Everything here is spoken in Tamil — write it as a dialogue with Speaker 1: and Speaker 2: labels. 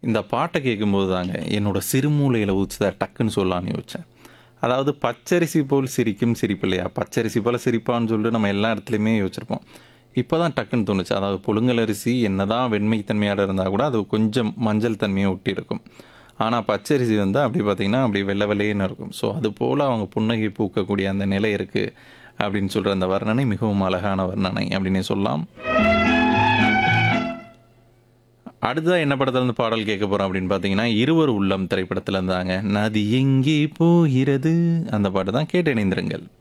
Speaker 1: இந்த பாட்டை கேட்கும்போது தாங்க என்னோட சிறுமூளையில் ஊச்சுதா டக்குன்னு சொல்லலான்னு யோசிச்சேன் அதாவது பச்சரிசி போல் சிரிக்கும் சிரிப்பு இல்லையா பச்சரிசி போல் சிரிப்பான்னு சொல்லிட்டு நம்ம எல்லா இடத்துலையுமே யோசிச்சிருப்போம் இப்போ தான் டக்குன்னு தோணுச்சு அதாவது புழுங்கல் அரிசி என்னதான் வெண்மை தன்மையாக இருந்தால் கூட அது கொஞ்சம் மஞ்சள் தன்மையை ஒட்டி இருக்கும் ஆனால் பச்சரிசி வந்து அப்படி பார்த்திங்கன்னா அப்படி வெள்ளை வெள்ளையன்னு இருக்கும் ஸோ அது போல் அவங்க புன்னகை பூக்கக்கூடிய அந்த நிலை இருக்குது அப்படின்னு சொல்கிற அந்த வர்ணனை மிகவும் அழகான வர்ணனை அப்படின்னே சொல்லலாம் அடுத்ததாக என்ன படத்துல இருந்து பாடல் கேட்க போகிறோம் அப்படின்னு பார்த்தீங்கன்னா இருவர் உள்ளம் திரைப்படத்தில் இருந்தாங்க நதி எங்கே போகிறது அந்த பாட்டு தான் கேட்டு இணைந்திருங்கள்